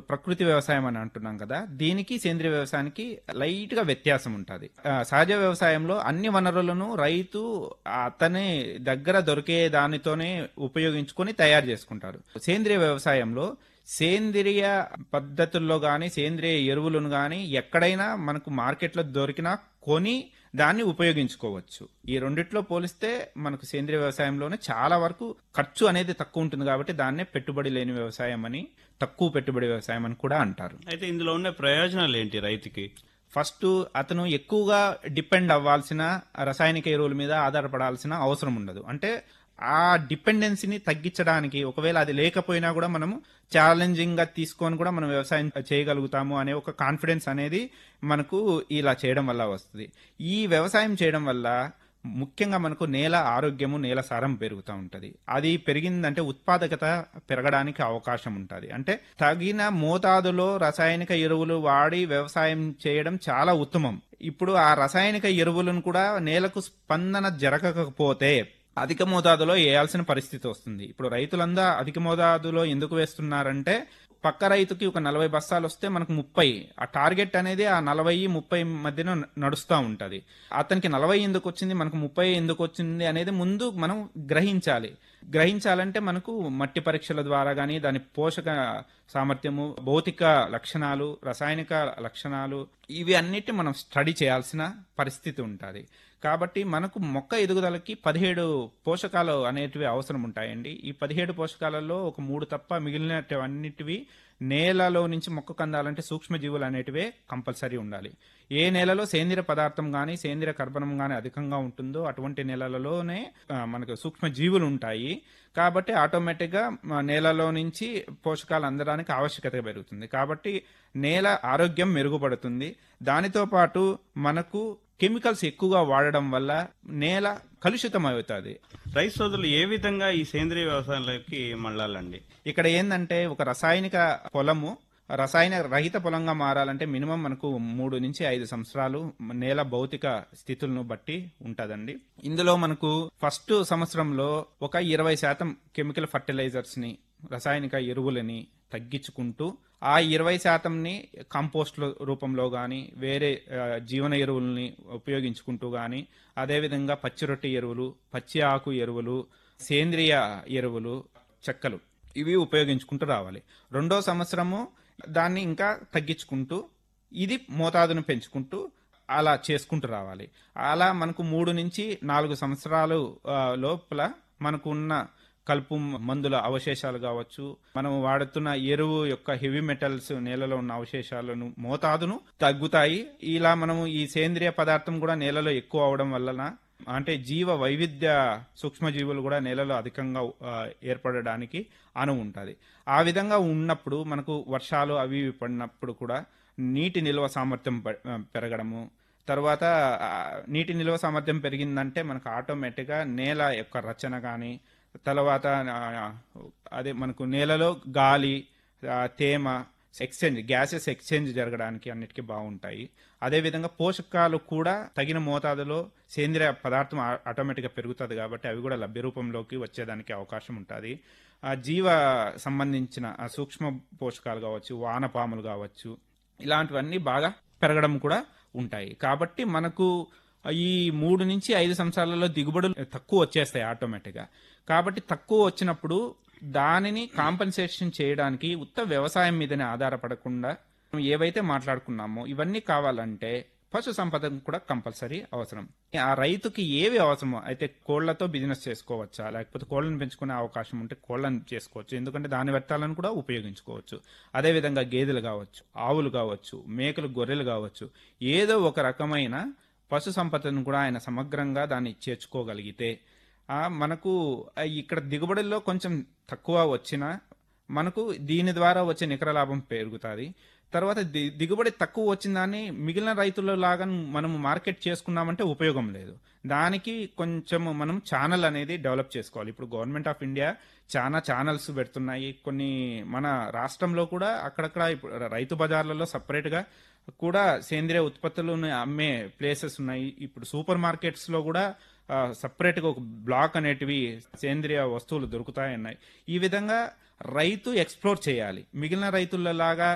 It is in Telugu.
ప్రకృతి వ్యవసాయం అని అంటున్నాం కదా దీనికి సేంద్రియ వ్యవసాయానికి లైట్ గా వ్యత్యాసం ఉంటుంది సహజ వ్యవసాయంలో అన్ని వనరులను రైతు అతని దగ్గర దొరికే దానితోనే ఉపయోగించుకొని తయారు చేసుకుంటారు సేంద్రియ వ్యవసాయంలో సేంద్రియ పద్ధతుల్లో గాని సేంద్రియ ఎరువులను గాని ఎక్కడైనా మనకు మార్కెట్లో దొరికినా కొని దాన్ని ఉపయోగించుకోవచ్చు ఈ రెండిట్లో పోలిస్తే మనకు సేంద్రియ వ్యవసాయంలోనే చాలా వరకు ఖర్చు అనేది తక్కువ ఉంటుంది కాబట్టి దాన్నే పెట్టుబడి లేని వ్యవసాయం అని తక్కువ పెట్టుబడి వ్యవసాయం అని కూడా అంటారు అయితే ఇందులో ఉన్న ప్రయోజనాలు ఏంటి రైతుకి ఫస్ట్ అతను ఎక్కువగా డిపెండ్ అవ్వాల్సిన రసాయనిక ఎరువుల మీద ఆధారపడాల్సిన అవసరం ఉండదు అంటే ఆ డిపెండెన్సీని తగ్గించడానికి ఒకవేళ అది లేకపోయినా కూడా మనము ఛాలెంజింగ్ గా తీసుకొని కూడా మనం వ్యవసాయం చేయగలుగుతాము అనే ఒక కాన్ఫిడెన్స్ అనేది మనకు ఇలా చేయడం వల్ల వస్తుంది ఈ వ్యవసాయం చేయడం వల్ల ముఖ్యంగా మనకు నేల ఆరోగ్యము నేల సారం పెరుగుతూ ఉంటది అది పెరిగిందంటే ఉత్పాదకత పెరగడానికి అవకాశం ఉంటుంది అంటే తగిన మోతాదులో రసాయనిక ఎరువులు వాడి వ్యవసాయం చేయడం చాలా ఉత్తమం ఇప్పుడు ఆ రసాయనిక ఎరువులను కూడా నేలకు స్పందన జరగకపోతే అధిక మోతాదులో వేయాల్సిన పరిస్థితి వస్తుంది ఇప్పుడు రైతులందా అధిక మోతాదులో ఎందుకు వేస్తున్నారంటే పక్క రైతుకి ఒక నలభై బస్తాలు వస్తే మనకు ముప్పై ఆ టార్గెట్ అనేది ఆ నలభై ముప్పై మధ్యన నడుస్తూ ఉంటది అతనికి నలభై ఎందుకు వచ్చింది మనకు ముప్పై ఎందుకు వచ్చింది అనేది ముందు మనం గ్రహించాలి గ్రహించాలంటే మనకు మట్టి పరీక్షల ద్వారా కానీ దాని పోషక సామర్థ్యము భౌతిక లక్షణాలు రసాయనిక లక్షణాలు ఇవి అన్నిటి మనం స్టడీ చేయాల్సిన పరిస్థితి ఉంటుంది కాబట్టి మనకు మొక్క ఎదుగుదలకి పదిహేడు పోషకాలు అనేటివి అవసరం ఉంటాయండి ఈ పదిహేడు పోషకాలలో ఒక మూడు తప్ప మిగిలినవన్నిటివి నేలలో నుంచి మొక్కకు అందాలంటే సూక్ష్మజీవులు అనేటివే కంపల్సరీ ఉండాలి ఏ నేలలో సేంద్రియ పదార్థం కానీ సేంద్రియ కర్బనం కానీ అధికంగా ఉంటుందో అటువంటి నేలలలోనే మనకు సూక్ష్మజీవులు ఉంటాయి కాబట్టి ఆటోమేటిక్గా నేలలో నుంచి పోషకాలు అందడానికి ఆవశ్యకత పెరుగుతుంది కాబట్టి నేల ఆరోగ్యం మెరుగుపడుతుంది దానితో పాటు మనకు కెమికల్స్ ఎక్కువగా వాడడం వల్ల నేల కలుషితం అవుతుంది రైతు సోదరులు ఏ విధంగా ఈ సేంద్రియ వ్యవసాయంలోకి మళ్ళాలండి ఇక్కడ ఏంటంటే ఒక రసాయనిక పొలము రసాయన రహిత పొలంగా మారాలంటే మినిమం మనకు మూడు నుంచి ఐదు సంవత్సరాలు నేల భౌతిక స్థితులను బట్టి ఉంటదండి ఇందులో మనకు ఫస్ట్ సంవత్సరంలో ఒక ఇరవై శాతం కెమికల్ ఫర్టిలైజర్స్ ని రసాయనిక ఎరువులని తగ్గించుకుంటూ ఆ ఇరవై శాతంని కంపోస్ట్ రూపంలో కానీ వేరే జీవన ఎరువుల్ని ఉపయోగించుకుంటూ కానీ అదేవిధంగా పచ్చి రొట్టె ఎరువులు పచ్చి ఆకు ఎరువులు సేంద్రియ ఎరువులు చెక్కలు ఇవి ఉపయోగించుకుంటూ రావాలి రెండో సంవత్సరము దాన్ని ఇంకా తగ్గించుకుంటూ ఇది మోతాదును పెంచుకుంటూ అలా చేసుకుంటూ రావాలి అలా మనకు మూడు నుంచి నాలుగు సంవత్సరాలు లోపల మనకు ఉన్న కలుపు మందుల అవశేషాలు కావచ్చు మనం వాడుతున్న ఎరువు యొక్క హెవీ మెటల్స్ నేలలో ఉన్న అవశేషాలను మోతాదును తగ్గుతాయి ఇలా మనము ఈ సేంద్రియ పదార్థం కూడా నేలలో ఎక్కువ అవడం వలన అంటే జీవ వైవిధ్య సూక్ష్మజీవులు కూడా నేలలో అధికంగా ఏర్పడడానికి అనువు ఉంటుంది ఆ విధంగా ఉన్నప్పుడు మనకు వర్షాలు అవి పడినప్పుడు కూడా నీటి నిల్వ సామర్థ్యం పెరగడము తర్వాత నీటి నిల్వ సామర్థ్యం పెరిగిందంటే మనకు ఆటోమేటిక్గా నేల యొక్క రచన కానీ తర్వాత అదే మనకు నేలలో గాలి తేమ ఎక్స్చేంజ్ గ్యాసెస్ ఎక్స్చేంజ్ జరగడానికి అన్నిటికీ బాగుంటాయి అదేవిధంగా పోషకాలు కూడా తగిన మోతాదులో సేంద్రియ పదార్థం ఆటోమేటిక్గా పెరుగుతుంది కాబట్టి అవి కూడా లభ్య రూపంలోకి వచ్చేదానికి అవకాశం ఉంటుంది జీవ సంబంధించిన సూక్ష్మ పోషకాలు కావచ్చు వానపాములు కావచ్చు ఇలాంటివన్నీ బాగా పెరగడం కూడా ఉంటాయి కాబట్టి మనకు ఈ మూడు నుంచి ఐదు సంవత్సరాలలో దిగుబడులు తక్కువ వచ్చేస్తాయి ఆటోమేటిక్గా కాబట్టి తక్కువ వచ్చినప్పుడు దానిని కాంపన్సేషన్ చేయడానికి ఉత్త వ్యవసాయం మీదనే ఆధారపడకుండా ఏవైతే మాట్లాడుకున్నామో ఇవన్నీ కావాలంటే పశు సంపద కూడా కంపల్సరీ అవసరం ఆ రైతుకి ఏవి అవసరమో అయితే కోళ్లతో బిజినెస్ చేసుకోవచ్చా లేకపోతే కోళ్లను పెంచుకునే అవకాశం ఉంటే కోళ్లను చేసుకోవచ్చు ఎందుకంటే దాని వ్యర్థాలను కూడా ఉపయోగించుకోవచ్చు అదేవిధంగా గేదెలు కావచ్చు ఆవులు కావచ్చు మేకలు గొర్రెలు కావచ్చు ఏదో ఒక రకమైన పశు సంపదను కూడా ఆయన సమగ్రంగా దాన్ని చేర్చుకోగలిగితే మనకు ఇక్కడ దిగుబడుల్లో కొంచెం తక్కువ వచ్చినా మనకు దీని ద్వారా వచ్చే నికర లాభం పెరుగుతుంది తర్వాత దిగుబడి తక్కువ వచ్చిందాన్ని మిగిలిన రైతుల లాగా మనం మార్కెట్ చేసుకున్నామంటే ఉపయోగం లేదు దానికి కొంచెం మనం ఛానల్ అనేది డెవలప్ చేసుకోవాలి ఇప్పుడు గవర్నమెంట్ ఆఫ్ ఇండియా చాలా ఛానల్స్ పెడుతున్నాయి కొన్ని మన రాష్ట్రంలో కూడా అక్కడక్కడ ఇప్పుడు రైతు బజార్లలో సపరేట్గా కూడా సేంద్రియ ఉత్పత్తులను అమ్మే ప్లేసెస్ ఉన్నాయి ఇప్పుడు సూపర్ మార్కెట్స్ లో కూడా సపరేట్గా ఒక బ్లాక్ అనేటివి సేంద్రియ వస్తువులు దొరుకుతాయన్నాయి ఈ విధంగా రైతు ఎక్స్ప్లోర్ చేయాలి మిగిలిన రైతులలాగా